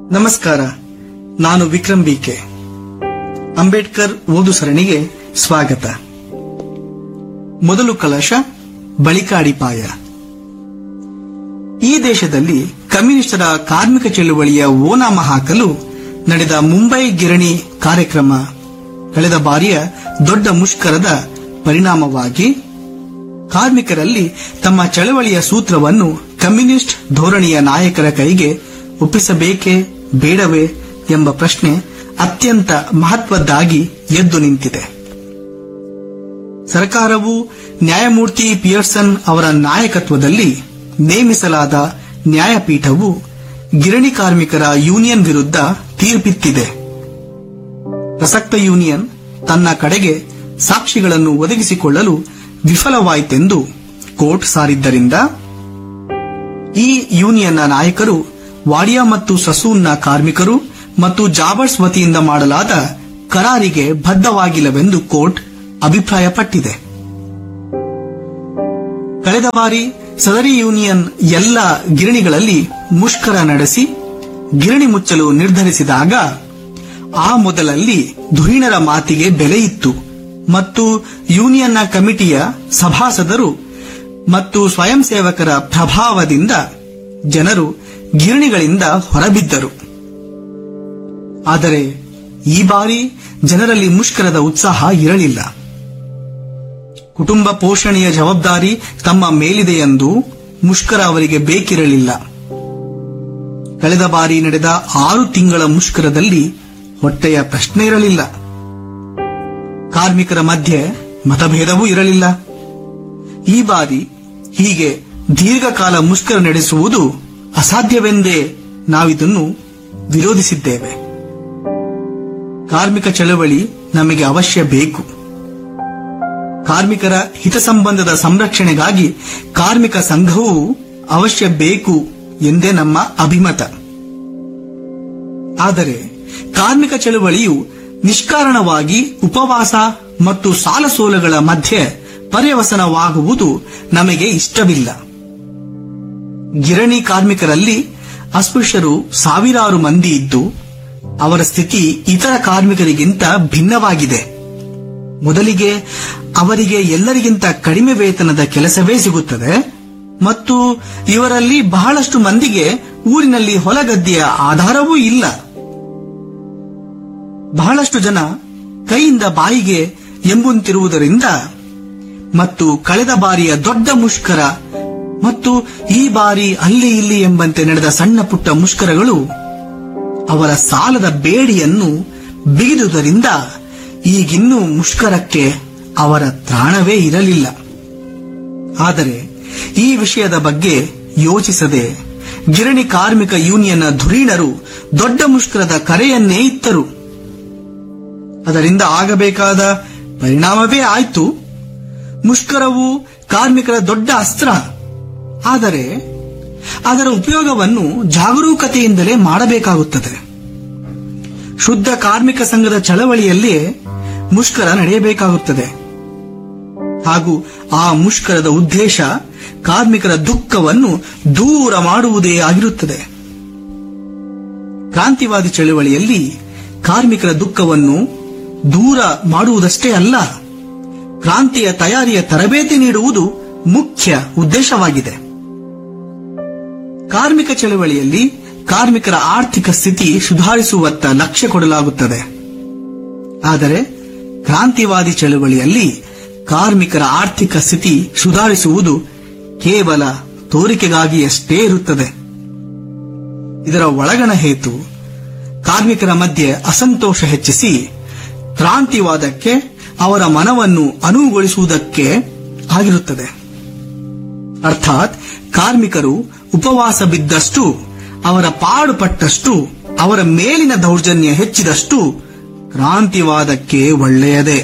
ನಮಸ್ಕಾರ ನಾನು ವಿಕ್ರಮ್ ಬಿಕೆ ಅಂಬೇಡ್ಕರ್ ಓದು ಸರಣಿಗೆ ಸ್ವಾಗತ ಮೊದಲು ಕಲಶ ಬಳಿಕ ಅಡಿಪಾಯ ಈ ದೇಶದಲ್ಲಿ ಕಮ್ಯುನಿಸ್ಟರ ಕಾರ್ಮಿಕ ಚಳುವಳಿಯ ಓನಾಮ ಹಾಕಲು ನಡೆದ ಮುಂಬೈ ಗಿರಣಿ ಕಾರ್ಯಕ್ರಮ ಕಳೆದ ಬಾರಿಯ ದೊಡ್ಡ ಮುಷ್ಕರದ ಪರಿಣಾಮವಾಗಿ ಕಾರ್ಮಿಕರಲ್ಲಿ ತಮ್ಮ ಚಳವಳಿಯ ಸೂತ್ರವನ್ನು ಕಮ್ಯುನಿಸ್ಟ್ ಧೋರಣೆಯ ನಾಯಕರ ಕೈಗೆ ಒಪ್ಪಿಸಬೇಕೇ ಬೇಡವೇ ಎಂಬ ಪ್ರಶ್ನೆ ಅತ್ಯಂತ ಮಹತ್ವದ್ದಾಗಿ ಎದ್ದು ನಿಂತಿದೆ ಸರ್ಕಾರವು ನ್ಯಾಯಮೂರ್ತಿ ಪಿಯರ್ಸನ್ ಅವರ ನಾಯಕತ್ವದಲ್ಲಿ ನೇಮಿಸಲಾದ ನ್ಯಾಯಪೀಠವು ಗಿರಣಿ ಕಾರ್ಮಿಕರ ಯೂನಿಯನ್ ವಿರುದ್ಧ ತೀರ್ಪಿತ್ತಿದೆ ಪ್ರಸಕ್ತ ಯೂನಿಯನ್ ತನ್ನ ಕಡೆಗೆ ಸಾಕ್ಷಿಗಳನ್ನು ಒದಗಿಸಿಕೊಳ್ಳಲು ವಿಫಲವಾಯಿತೆಂದು ಕೋರ್ಟ್ ಸಾರಿದ್ದರಿಂದ ಈ ಯೂನಿಯನ್ನ ನಾಯಕರು ವಾಡಿಯಾ ಮತ್ತು ಸಸೂನ್ನ ಕಾರ್ಮಿಕರು ಮತ್ತು ಜಾಬರ್ಸ್ ವತಿಯಿಂದ ಮಾಡಲಾದ ಕರಾರಿಗೆ ಬದ್ಧವಾಗಿಲ್ಲವೆಂದು ಕೋರ್ಟ್ ಅಭಿಪ್ರಾಯಪಟ್ಟಿದೆ ಕಳೆದ ಬಾರಿ ಸದರಿ ಯೂನಿಯನ್ ಎಲ್ಲ ಗಿರಣಿಗಳಲ್ಲಿ ಮುಷ್ಕರ ನಡೆಸಿ ಗಿರಣಿ ಮುಚ್ಚಲು ನಿರ್ಧರಿಸಿದಾಗ ಆ ಮೊದಲಲ್ಲಿ ಧುರೀಣರ ಮಾತಿಗೆ ಬೆಲೆ ಇತ್ತು ಮತ್ತು ಯೂನಿಯನ್ನ ಕಮಿಟಿಯ ಸಭಾಸದರು ಮತ್ತು ಸ್ವಯಂ ಸೇವಕರ ಪ್ರಭಾವದಿಂದ ಜನರು ಗಿರಣಿಗಳಿಂದ ಹೊರಬಿದ್ದರು ಆದರೆ ಈ ಬಾರಿ ಜನರಲ್ಲಿ ಮುಷ್ಕರದ ಉತ್ಸಾಹ ಇರಲಿಲ್ಲ ಕುಟುಂಬ ಪೋಷಣೆಯ ಜವಾಬ್ದಾರಿ ತಮ್ಮ ಮೇಲಿದೆಯೆಂದು ಮುಷ್ಕರ ಅವರಿಗೆ ಬೇಕಿರಲಿಲ್ಲ ಕಳೆದ ಬಾರಿ ನಡೆದ ಆರು ತಿಂಗಳ ಮುಷ್ಕರದಲ್ಲಿ ಹೊಟ್ಟೆಯ ಪ್ರಶ್ನೆ ಇರಲಿಲ್ಲ ಕಾರ್ಮಿಕರ ಮಧ್ಯೆ ಮತಭೇದವೂ ಇರಲಿಲ್ಲ ಈ ಬಾರಿ ಹೀಗೆ ದೀರ್ಘಕಾಲ ಮುಷ್ಕರ ನಡೆಸುವುದು ಅಸಾಧ್ಯವೆಂದೇ ನಾವಿದನ್ನು ವಿರೋಧಿಸಿದ್ದೇವೆ ಕಾರ್ಮಿಕ ಚಳವಳಿ ನಮಗೆ ಅವಶ್ಯ ಬೇಕು ಕಾರ್ಮಿಕರ ಹಿತ ಸಂಬಂಧದ ಸಂರಕ್ಷಣೆಗಾಗಿ ಕಾರ್ಮಿಕ ಸಂಘವೂ ಅವಶ್ಯ ಬೇಕು ಎಂದೇ ನಮ್ಮ ಅಭಿಮತ ಆದರೆ ಕಾರ್ಮಿಕ ಚಳವಳಿಯು ನಿಷ್ಕಾರಣವಾಗಿ ಉಪವಾಸ ಮತ್ತು ಸಾಲಸೋಲಗಳ ಮಧ್ಯೆ ಪರ್ಯವಸನವಾಗುವುದು ನಮಗೆ ಇಷ್ಟವಿಲ್ಲ ಗಿರಣಿ ಕಾರ್ಮಿಕರಲ್ಲಿ ಅಸ್ಪೃಶ್ಯರು ಸಾವಿರಾರು ಮಂದಿ ಇದ್ದು ಅವರ ಸ್ಥಿತಿ ಇತರ ಕಾರ್ಮಿಕರಿಗಿಂತ ಭಿನ್ನವಾಗಿದೆ ಮೊದಲಿಗೆ ಅವರಿಗೆ ಎಲ್ಲರಿಗಿಂತ ಕಡಿಮೆ ವೇತನದ ಕೆಲಸವೇ ಸಿಗುತ್ತದೆ ಮತ್ತು ಇವರಲ್ಲಿ ಬಹಳಷ್ಟು ಮಂದಿಗೆ ಊರಿನಲ್ಲಿ ಹೊಲಗದ್ದೆಯ ಆಧಾರವೂ ಇಲ್ಲ ಬಹಳಷ್ಟು ಜನ ಕೈಯಿಂದ ಬಾಯಿಗೆ ಎಂಬುಂತಿರುವುದರಿಂದ ಮತ್ತು ಕಳೆದ ಬಾರಿಯ ದೊಡ್ಡ ಮುಷ್ಕರ ಮತ್ತು ಈ ಬಾರಿ ಅಲ್ಲಿ ಇಲ್ಲಿ ಎಂಬಂತೆ ನಡೆದ ಸಣ್ಣ ಪುಟ್ಟ ಮುಷ್ಕರಗಳು ಅವರ ಸಾಲದ ಬೇಡಿಯನ್ನು ಬಿಗಿದುದರಿಂದ ಈಗಿನ್ನೂ ಮುಷ್ಕರಕ್ಕೆ ಅವರ ತ್ರಾಣವೇ ಇರಲಿಲ್ಲ ಆದರೆ ಈ ವಿಷಯದ ಬಗ್ಗೆ ಯೋಚಿಸದೆ ಗಿರಣಿ ಕಾರ್ಮಿಕ ಯೂನಿಯನ್ನ ಧುರೀಣರು ದೊಡ್ಡ ಮುಷ್ಕರದ ಕರೆಯನ್ನೇ ಇತ್ತರು ಅದರಿಂದ ಆಗಬೇಕಾದ ಪರಿಣಾಮವೇ ಆಯ್ತು ಮುಷ್ಕರವು ಕಾರ್ಮಿಕರ ದೊಡ್ಡ ಅಸ್ತ್ರ ಆದರೆ ಅದರ ಉಪಯೋಗವನ್ನು ಜಾಗರೂಕತೆಯಿಂದಲೇ ಮಾಡಬೇಕಾಗುತ್ತದೆ ಶುದ್ಧ ಕಾರ್ಮಿಕ ಸಂಘದ ಚಳವಳಿಯಲ್ಲಿ ಮುಷ್ಕರ ನಡೆಯಬೇಕಾಗುತ್ತದೆ ಹಾಗೂ ಆ ಮುಷ್ಕರದ ಉದ್ದೇಶ ಕಾರ್ಮಿಕರ ದುಃಖವನ್ನು ದೂರ ಮಾಡುವುದೇ ಆಗಿರುತ್ತದೆ ಕ್ರಾಂತಿವಾದಿ ಚಳವಳಿಯಲ್ಲಿ ಕಾರ್ಮಿಕರ ದುಃಖವನ್ನು ದೂರ ಮಾಡುವುದಷ್ಟೇ ಅಲ್ಲ ಕ್ರಾಂತಿಯ ತಯಾರಿಯ ತರಬೇತಿ ನೀಡುವುದು ಮುಖ್ಯ ಉದ್ದೇಶವಾಗಿದೆ ಕಾರ್ಮಿಕ ಚಳವಳಿಯಲ್ಲಿ ಕಾರ್ಮಿಕರ ಆರ್ಥಿಕ ಸ್ಥಿತಿ ಸುಧಾರಿಸುವತ್ತ ಲಕ್ಷ್ಯ ಕೊಡಲಾಗುತ್ತದೆ ಆದರೆ ಕ್ರಾಂತಿವಾದಿ ಚಳವಳಿಯಲ್ಲಿ ಕಾರ್ಮಿಕರ ಆರ್ಥಿಕ ಸ್ಥಿತಿ ಸುಧಾರಿಸುವುದು ಕೇವಲ ತೋರಿಕೆಗಾಗಿಯಷ್ಟೇ ಇರುತ್ತದೆ ಇದರ ಒಳಗಣ ಹೇತು ಕಾರ್ಮಿಕರ ಮಧ್ಯೆ ಅಸಂತೋಷ ಹೆಚ್ಚಿಸಿ ಕ್ರಾಂತಿವಾದಕ್ಕೆ ಅವರ ಮನವನ್ನು ಅನುವುಗೊಳಿಸುವುದಕ್ಕೆ ಆಗಿರುತ್ತದೆ ಅರ್ಥಾತ್ ಕಾರ್ಮಿಕರು ಉಪವಾಸ ಬಿದ್ದಷ್ಟು ಅವರ ಪಾಡುಪಟ್ಟಷ್ಟು ಅವರ ಮೇಲಿನ ದೌರ್ಜನ್ಯ ಹೆಚ್ಚಿದಷ್ಟು ಕ್ರಾಂತಿವಾದಕ್ಕೆ ಒಳ್ಳೆಯದೇ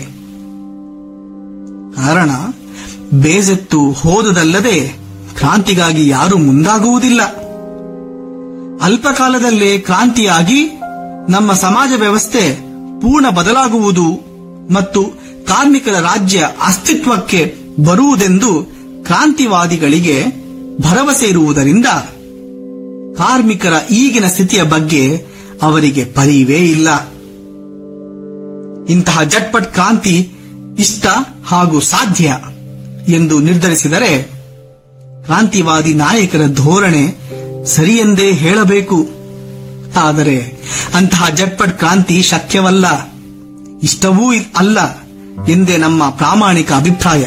ಕಾರಣ ಬೇಸೆತ್ತು ಹೋದುದಲ್ಲದೆ ಕ್ರಾಂತಿಗಾಗಿ ಯಾರು ಮುಂದಾಗುವುದಿಲ್ಲ ಅಲ್ಪಕಾಲದಲ್ಲೇ ಕ್ರಾಂತಿಯಾಗಿ ನಮ್ಮ ಸಮಾಜ ವ್ಯವಸ್ಥೆ ಪೂರ್ಣ ಬದಲಾಗುವುದು ಮತ್ತು ಕಾರ್ಮಿಕರ ರಾಜ್ಯ ಅಸ್ತಿತ್ವಕ್ಕೆ ಬರುವುದೆಂದು ಕ್ರಾಂತಿವಾದಿಗಳಿಗೆ ಭರವಸೆ ಇರುವುದರಿಂದ ಕಾರ್ಮಿಕರ ಈಗಿನ ಸ್ಥಿತಿಯ ಬಗ್ಗೆ ಅವರಿಗೆ ಪರಿವೇ ಇಲ್ಲ ಇಂತಹ ಜಟ್ಪಟ್ ಕ್ರಾಂತಿ ಇಷ್ಟ ಹಾಗೂ ಸಾಧ್ಯ ಎಂದು ನಿರ್ಧರಿಸಿದರೆ ಕ್ರಾಂತಿವಾದಿ ನಾಯಕರ ಧೋರಣೆ ಸರಿಯೆಂದೇ ಹೇಳಬೇಕು ಆದರೆ ಅಂತಹ ಜಟ್ಪಟ್ ಕ್ರಾಂತಿ ಶಕ್ಯವಲ್ಲ ಇಷ್ಟವೂ ಇ- ಅಲ್ಲ ಎಂದೇ ನಮ್ಮ ಪ್ರಾಮಾಣಿಕ ಅಭಿಪ್ರಾಯ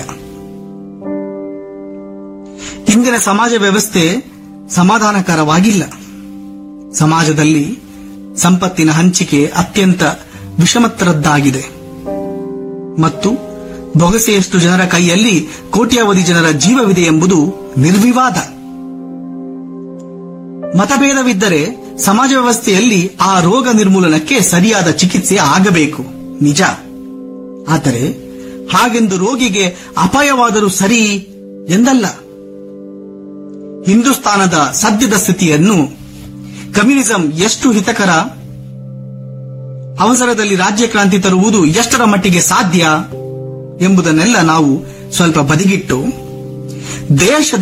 ಇಂದಿನ ಸಮಾಜ ವ್ಯವಸ್ಥೆ ಸಮಾಧಾನಕರವಾಗಿಲ್ಲ ಸಮಾಜದಲ್ಲಿ ಸಂಪತ್ತಿನ ಹಂಚಿಕೆ ಅತ್ಯಂತ ವಿಷಮತ್ತರದ್ದಾಗಿದೆ ಮತ್ತು ಬೊಗಸೆಯಷ್ಟು ಜನರ ಕೈಯಲ್ಲಿ ಕೋಟ್ಯಾವಧಿ ಜನರ ಜೀವವಿದೆ ಎಂಬುದು ನಿರ್ವಿವಾದ ಮತಭೇದವಿದ್ದರೆ ಸಮಾಜ ವ್ಯವಸ್ಥೆಯಲ್ಲಿ ಆ ರೋಗ ನಿರ್ಮೂಲನಕ್ಕೆ ಸರಿಯಾದ ಚಿಕಿತ್ಸೆ ಆಗಬೇಕು ನಿಜ ಆದರೆ ಹಾಗೆಂದು ರೋಗಿಗೆ ಅಪಾಯವಾದರೂ ಸರಿ ಎಂದಲ್ಲ ಹಿಂದೂಸ್ತಾನದ ಸದ್ಯದ ಸ್ಥಿತಿಯನ್ನು ಕಮ್ಯುನಿಸಂ ಎಷ್ಟು ಹಿತಕರ ಅವಸರದಲ್ಲಿ ರಾಜ್ಯ ಕ್ರಾಂತಿ ತರುವುದು ಎಷ್ಟರ ಮಟ್ಟಿಗೆ ಸಾಧ್ಯ ಎಂಬುದನ್ನೆಲ್ಲ ನಾವು ಸ್ವಲ್ಪ ಬದಿಗಿಟ್ಟು ದೇಶದ